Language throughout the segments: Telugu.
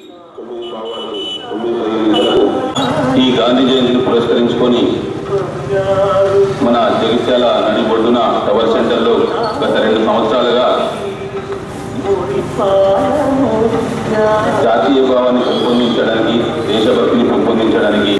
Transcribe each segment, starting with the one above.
ఈ గాంధీ జయంతిని పురస్కరించుకొని మన జగిత్యాల నడి బొడ్డున టవర్ సెంటర్లో గత రెండు సంవత్సరాలుగా జాతీయ భావాన్ని పెంపొందించడానికి దేశభక్తిని పెంపొందించడానికి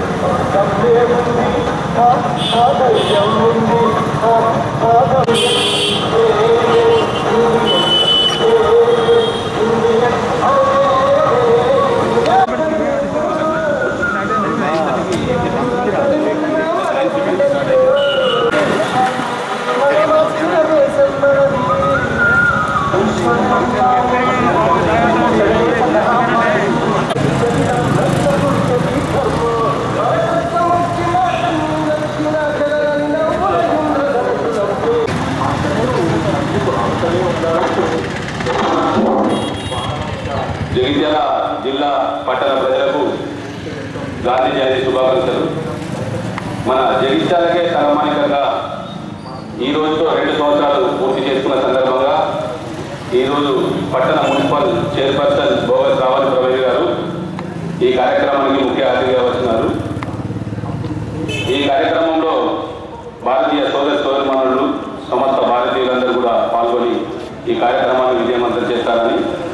జగిత్యాల జిల్లా పట్టణ ప్రజలకు గాంధీ జయంతి శుభాకాంక్షలు మన జగిత్యాలకే తలమానికంగా ఈ రోజుతో రెండు సంవత్సరాలు పూర్తి చేసుకున్న సందర్భంగా ఈరోజు పట్టణ మున్సిపల్ చైర్పర్సన్ భోగత్ రావాలి ప్రవీణ్ గారు ఈ కార్యక్రమానికి ముఖ్య అతిథిగా వస్తున్నారు ఈ కార్యక్రమంలో భారతీయ సోదర సోదరిమణులు సమస్త భారతీయులందరూ కూడా పాల్గొని ఈ కార్యక్రమాన్ని విజయవంతం చేస్తారని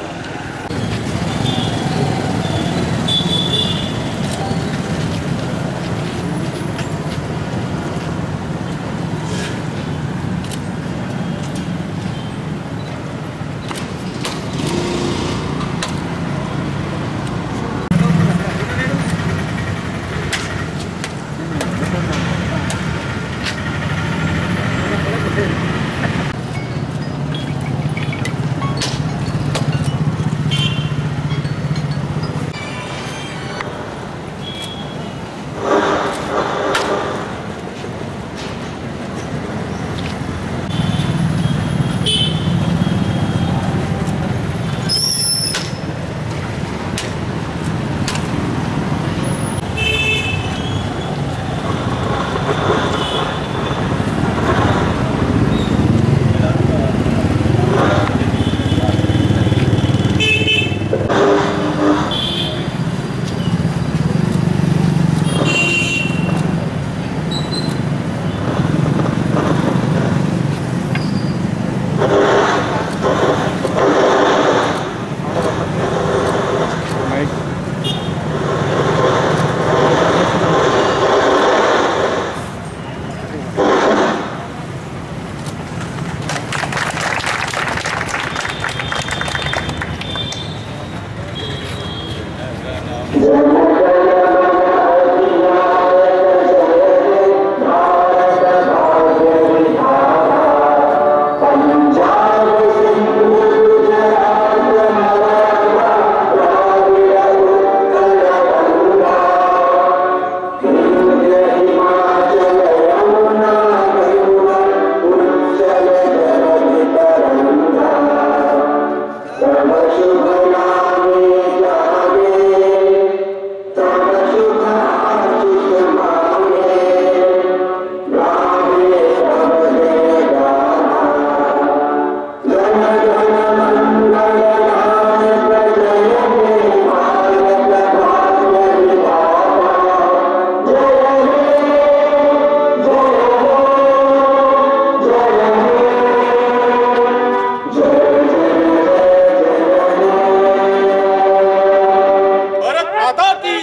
भारत माता की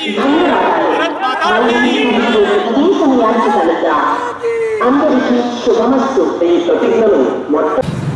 भारत माता की ఈ సమయానికి కనుక అందరికీ శుభమస్తు ఈ ప్రతిజ్ఞలు మొట్ట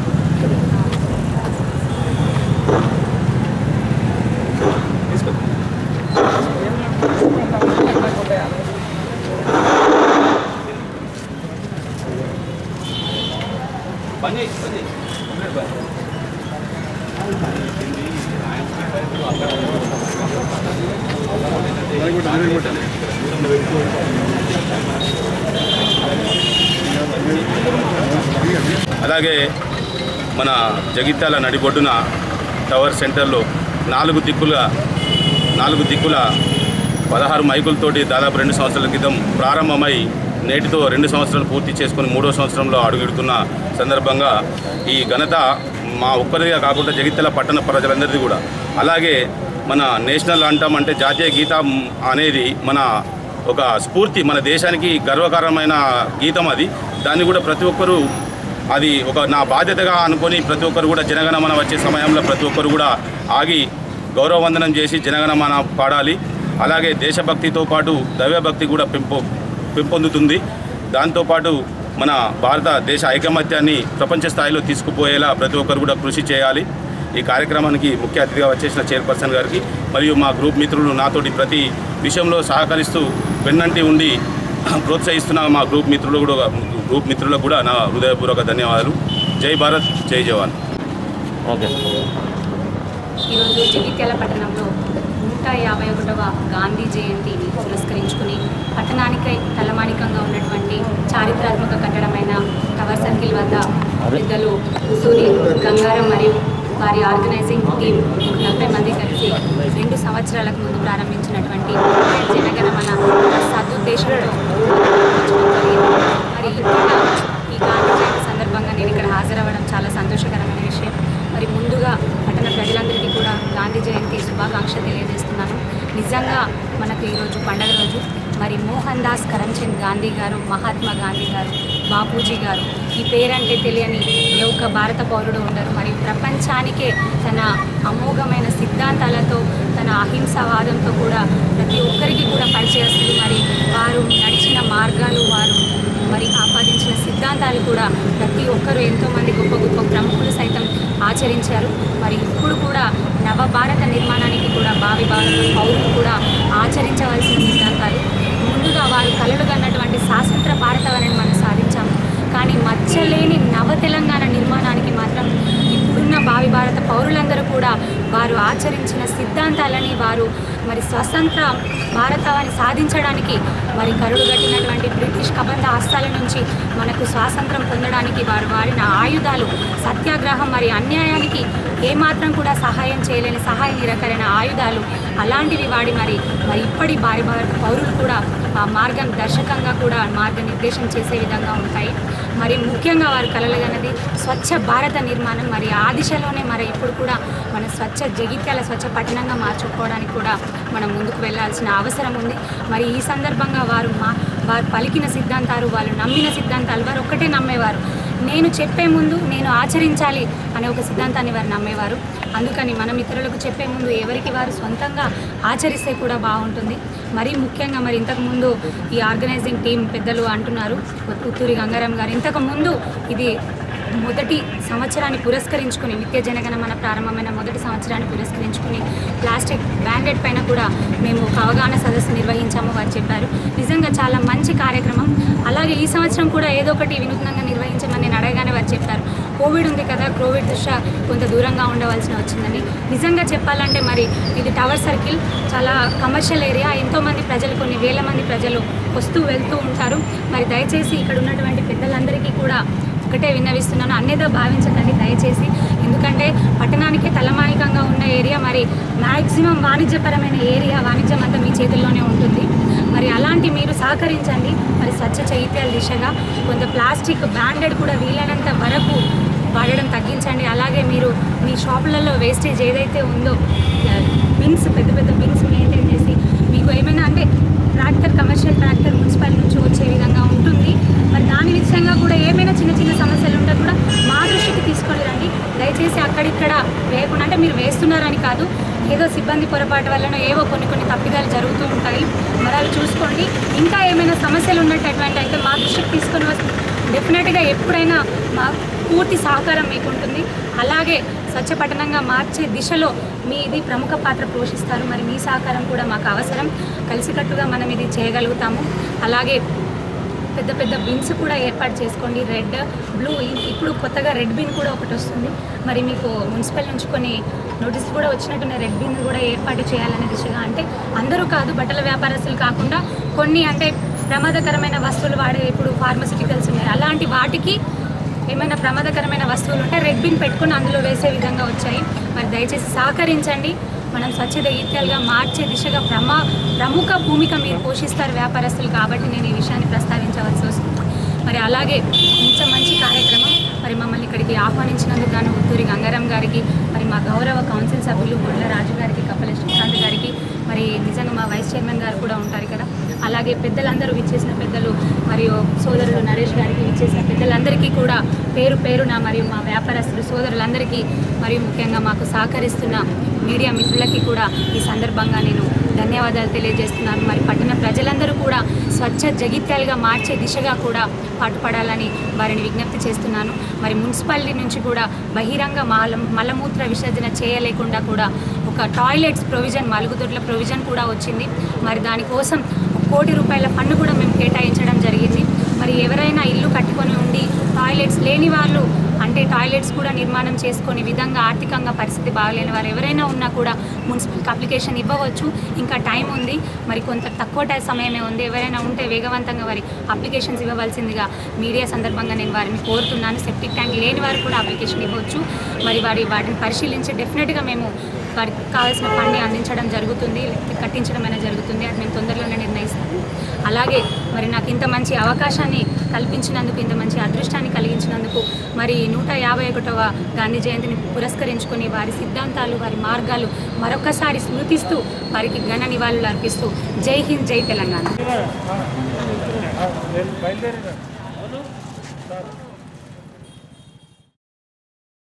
అలాగే మన జగిత్యాల నడిబొడ్డున టవర్ సెంటర్లో నాలుగు దిక్కుల నాలుగు దిక్కుల పదహారు మైకులతోటి దాదాపు రెండు సంవత్సరాల క్రితం ప్రారంభమై నేటితో రెండు సంవత్సరాలు పూర్తి చేసుకుని మూడో సంవత్సరంలో అడుగుడుతున్న సందర్భంగా ఈ ఘనత మా ఒక్కరిగా కాకుండా జగిత్యాల పట్టణ ప్రజలందరిది కూడా అలాగే మన నేషనల్ అంటాం అంటే జాతీయ గీతం అనేది మన ఒక స్ఫూర్తి మన దేశానికి గర్వకారమైన గీతం అది దాన్ని కూడా ప్రతి ఒక్కరూ అది ఒక నా బాధ్యతగా అనుకొని ప్రతి ఒక్కరు కూడా జనగణమన వచ్చే సమయంలో ప్రతి ఒక్కరు కూడా ఆగి గౌరవవందనం చేసి జనగణమన పాడాలి అలాగే దేశభక్తితో పాటు దైవభక్తి కూడా పెంపు పెంపొందుతుంది దాంతోపాటు మన భారతదేశ ఐకమత్యాన్ని ప్రపంచ స్థాయిలో తీసుకుపోయేలా ప్రతి ఒక్కరు కూడా కృషి చేయాలి ఈ కార్యక్రమానికి ముఖ్య అతిథిగా వచ్చేసిన చైర్పర్సన్ గారికి మరియు మా గ్రూప్ మిత్రులు నాతోటి ప్రతి విషయంలో సహకరిస్తూ వెన్నంటి ఉండి ప్రోత్సహిస్తున్న మా గ్రూప్ మిత్రులు కూడా గ్రూప్ మిత్రులకు కూడా నా హృదయపూర్వక ధన్యవాదాలు జై భారత్ జై జవాన్ ఓకే ఈరోజు జగిత్యాల పట్టణంలో నూట యాభై ఒకటవ గాంధీ జయంతిని పురస్కరించుకుని పట్టణానికై తలమానికంగా ఉన్నటువంటి చారిత్రాత్మక కట్టడమైన టవర్ సర్కిల్ వద్ద పెద్దలు సూరి గంగారం మరియు వారి ఆర్గనైజింగ్ టీం నలభై మంది కలిసి రెండు సంవత్సరాలకు ముందు ప్రారంభించినటువంటి జనగణమన సదుద్దేశంతో మరి ఇక్కడ ఈ గాంధీ జయంతి సందర్భంగా నేను ఇక్కడ హాజరవ్వడం చాలా సంతోషకరమైన విషయం మరి ముందుగా పట్టణ ప్రజలందరికీ కూడా గాంధీ జయంతి శుభాకాంక్షలు తెలియజేస్తున్నాను నిజంగా మనకు ఈరోజు పండగ రోజు మరి మోహన్ దాస్ కరమ్చంద్ గాంధీ గారు మహాత్మా గాంధీ గారు బాపూజీ గారు ఈ పేరంటే తెలియని ఏ ఒక్క భారత పౌరుడు ఉండరు మరి ప్రపంచానికే తన అమోఘమైన సిద్ధాంతాలతో తన అహింసావాదంతో కూడా ప్రతి ఒక్కరికి కూడా పరిచయస్తులు మరి వారు నడిచిన మార్గాలు వారు మరి ఆపాదించిన సిద్ధాంతాలు కూడా ప్రతి ఒక్కరూ ఎంతోమంది గొప్ప గొప్ప ప్రముఖులు సైతం ఆచరించారు మరి ఇప్పుడు కూడా నవ భారత నిర్మాణానికి కూడా భావి భారత పౌరులు కూడా ఆచరించవలసిన సిద్ధాంతాలు ముందుగా వారు కలలు కన్నటువంటి స్వాతంత్ర భారతవనాన్ని మనం సాధించాము కానీ మచ్చలేని నవ తెలంగాణ నిర్మాణానికి మాత్రం ఇప్పుడున్న భావి భారత పౌరులందరూ కూడా వారు ఆచరించిన సిద్ధాంతాలని వారు మరి స్వతంత్ర భారతాన్ని సాధించడానికి మరి కరుడు కట్టినటువంటి బ్రిటిష్ కబంధ హస్తాల నుంచి మనకు స్వాతంత్రం పొందడానికి వారు వాడిన ఆయుధాలు సత్యాగ్రహం మరి అన్యాయానికి ఏమాత్రం కూడా సహాయం చేయలేని సహాయ నిరకరైన ఆయుధాలు అలాంటివి వాడి మరి మరి ఇప్పటి భారీ భారత పౌరులు కూడా ఆ మార్గం దర్శకంగా కూడా మార్గనిర్దేశం చేసే విధంగా ఉంటాయి మరి ముఖ్యంగా వారు కలలుగన్నది స్వచ్ఛ భారత నిర్మాణం మరి ఆ దిశలోనే మరి ఇప్పుడు కూడా మన స్వచ్ఛ జగిత్యాల స్వచ్ఛ పట్టణంగా మార్చుకోవడానికి కూడా మనం ముందుకు వెళ్ళాల్సిన అవసరం ఉంది మరి ఈ సందర్భంగా వారు మా వారు పలికిన సిద్ధాంతాలు వాళ్ళు నమ్మిన సిద్ధాంతాలు వారు ఒక్కటే నమ్మేవారు నేను చెప్పే ముందు నేను ఆచరించాలి అనే ఒక సిద్ధాంతాన్ని వారు నమ్మేవారు అందుకని మనం ఇతరులకు చెప్పే ముందు ఎవరికి వారు సొంతంగా ఆచరిస్తే కూడా బాగుంటుంది మరీ ముఖ్యంగా మరి ఇంతకుముందు ఈ ఆర్గనైజింగ్ టీం పెద్దలు అంటున్నారు పుత్తూరి గంగారాం గారు ఇంతకు ముందు ఇది మొదటి సంవత్సరాన్ని పురస్కరించుకుని నిత్య జనగణమన ప్రారంభమైన మొదటి సంవత్సరాన్ని పురస్కరించుకుని ప్లాస్టిక్ బ్యాండెడ్ పైన కూడా మేము ఒక అవగాహన సదస్సు నిర్వహించాము వారు చెప్పారు నిజంగా చాలా మంచి కార్యక్రమం అలాగే ఈ సంవత్సరం కూడా ఏదో ఒకటి వినూత్నంగా నిర్వహించమని నేను అడగగానే వారు చెప్పారు కోవిడ్ ఉంది కదా కోవిడ్ దృష్ట్యా కొంత దూరంగా ఉండవలసిన వచ్చిందని నిజంగా చెప్పాలంటే మరి ఇది టవర్ సర్కిల్ చాలా కమర్షియల్ ఏరియా ఎంతోమంది ప్రజలు కొన్ని వేల మంది ప్రజలు వస్తూ వెళ్తూ ఉంటారు మరి దయచేసి ఇక్కడ ఉన్నటువంటి పెద్దలందరికీ కూడా ఒకటే విన్నవిస్తున్నాను అన్నేదో భావించకండి దయచేసి ఎందుకంటే పట్టణానికి తలమానికంగా ఉన్న ఏరియా మరి మ్యాక్సిమం వాణిజ్యపరమైన ఏరియా వాణిజ్యం అంతా మీ చేతుల్లోనే ఉంటుంది మరి అలాంటి మీరు సహకరించండి మరి స్వచ్ఛ చైత్యాల దిశగా కొంత ప్లాస్టిక్ బ్యాండెడ్ కూడా వీలైనంత వరకు వాడడం తగ్గించండి అలాగే మీరు మీ షాపులలో వేస్టేజ్ ఏదైతే ఉందో బిన్స్ పెద్ద పెద్ద బిన్స్ మెయింటైన్ చేసి మీకు ఏమైనా అంటే ట్రాక్టర్ కమర్షియల్ ట్రాక్టర్ మున్సిపల్ నుంచి వచ్చే విధంగా ఉంటుంది మరి దాని విషయంగా కూడా ఏమైనా చిన్న చిన్న సమస్యలు ఉంటే కూడా మా దృష్టికి తీసుకొని రండి దయచేసి అక్కడిక్కడ వేయకుండా అంటే మీరు వేస్తున్నారని కాదు ఏదో సిబ్బంది పొరపాటు వలన ఏవో కొన్ని కొన్ని తప్పిదాలు జరుగుతూ ఉంటాయి మరి అవి చూసుకోండి ఇంకా ఏమైనా సమస్యలు ఉన్నట్టటువంటి అయితే మా దృష్టికి తీసుకొని వస్తే డెఫినెట్గా ఎప్పుడైనా మా పూర్తి సహకారం మీకు ఉంటుంది అలాగే స్వచ్ఛ పట్టణంగా మార్చే దిశలో మీది ప్రముఖ పాత్ర పోషిస్తారు మరి మీ సహకారం కూడా మాకు అవసరం కలిసికట్టుగా మనం ఇది చేయగలుగుతాము అలాగే పెద్ద పెద్ద బిన్స్ కూడా ఏర్పాటు చేసుకోండి రెడ్ బ్లూ ఇప్పుడు కొత్తగా రెడ్ బిన్ కూడా ఒకటి వస్తుంది మరి మీకు మున్సిపల్ నుంచి కొన్ని నోటీసులు కూడా వచ్చినట్టున్న రెడ్ బిన్ కూడా ఏర్పాటు చేయాలనే దిశగా అంటే అందరూ కాదు బట్టల వ్యాపారస్తులు కాకుండా కొన్ని అంటే ప్రమాదకరమైన వస్తువులు వాడే ఇప్పుడు ఫార్మసిటికల్స్ ఉన్నాయి అలాంటి వాటికి ఏమైనా ప్రమాదకరమైన వస్తువులు ఉంటే రెడ్ బిన్ పెట్టుకుని అందులో వేసే విధంగా వచ్చాయి మరి దయచేసి సహకరించండి మనం స్వచ్ఛత ఈత్యాలుగా మార్చే దిశగా ప్రమా ప్రముఖ భూమిక మీరు పోషిస్తారు వ్యాపారస్తులు కాబట్టి నేను ఈ విషయాన్ని ప్రస్తావించవలసి వస్తుంది మరి అలాగే ఇంత మంచి కార్యక్రమం మరి మమ్మల్ని ఇక్కడ ఇక్కడికి ఆహ్వానించినందుకు గాను ఉత్తూరి గంగారాం గారికి మరి మా గౌరవ కౌన్సిల్ సభ్యులు గుడ్ల రాజు గారికి కప్పల శ్రీకాంత్ గారికి మరి నిజంగా మా వైస్ చైర్మన్ గారు కూడా ఉంటారు కదా అలాగే పెద్దలందరూ విచ్చేసిన పెద్దలు మరియు సోదరులు నరేష్ గారికి విచ్చేసిన పెద్దలందరికీ కూడా పేరు పేరున మరియు మా వ్యాపారస్తులు సోదరులందరికీ మరియు ముఖ్యంగా మాకు సహకరిస్తున్న మీడియా మిత్రులకి కూడా ఈ సందర్భంగా నేను ధన్యవాదాలు తెలియజేస్తున్నాను మరి పట్టణ ప్రజలందరూ కూడా స్వచ్ఛ జగిత్యాలుగా మార్చే దిశగా కూడా పాటుపడాలని వారిని విజ్ఞప్తి చేస్తున్నాను మరి మున్సిపాలిటీ నుంచి కూడా బహిరంగ మల మలమూత్ర విసర్జన చేయలేకుండా కూడా ఒక టాయిలెట్స్ ప్రొవిజన్ మలుగుదొడ్ల ప్రొవిజన్ కూడా వచ్చింది మరి దానికోసం ఒక కోటి రూపాయల ఫండ్ కూడా మేము కేటాయించడం జరిగింది మరి ఎవరైనా ఇల్లు కట్టుకొని ఉండి టాయిలెట్స్ లేని వాళ్ళు అంటే టాయిలెట్స్ కూడా నిర్మాణం చేసుకొని విధంగా ఆర్థికంగా పరిస్థితి బాగలేని వారు ఎవరైనా ఉన్నా కూడా మున్సిపల్కి అప్లికేషన్ ఇవ్వవచ్చు ఇంకా టైం ఉంది మరి కొంత తక్కువ టైం సమయమే ఉంది ఎవరైనా ఉంటే వేగవంతంగా వారి అప్లికేషన్స్ ఇవ్వవలసిందిగా మీడియా సందర్భంగా నేను వారిని కోరుతున్నాను సెప్టిక్ ట్యాంక్ లేని వారు కూడా అప్లికేషన్ ఇవ్వచ్చు మరి వారి వాటిని పరిశీలించి డెఫినెట్గా మేము వారికి కావాల్సిన ఫండ్ని అందించడం జరుగుతుంది లేకపోతే కట్టించడం అనేది జరుగుతుంది అది మేము తొందరలోనే నిర్ణయిస్తాము అలాగే మరి నాకు ఇంత మంచి అవకాశాన్ని కల్పించినందుకు ఇంత మంచి అదృష్టాన్ని కలిగించినందుకు మరి నూట యాభై ఒకటవ గాంధీ జయంతిని పురస్కరించుకొని వారి సిద్ధాంతాలు వారి మార్గాలు మరొకసారి స్మృతిస్తూ వారికి ఘన నివాళులు అర్పిస్తూ జై హింద్ జై తెలంగాణ బయలుదేరి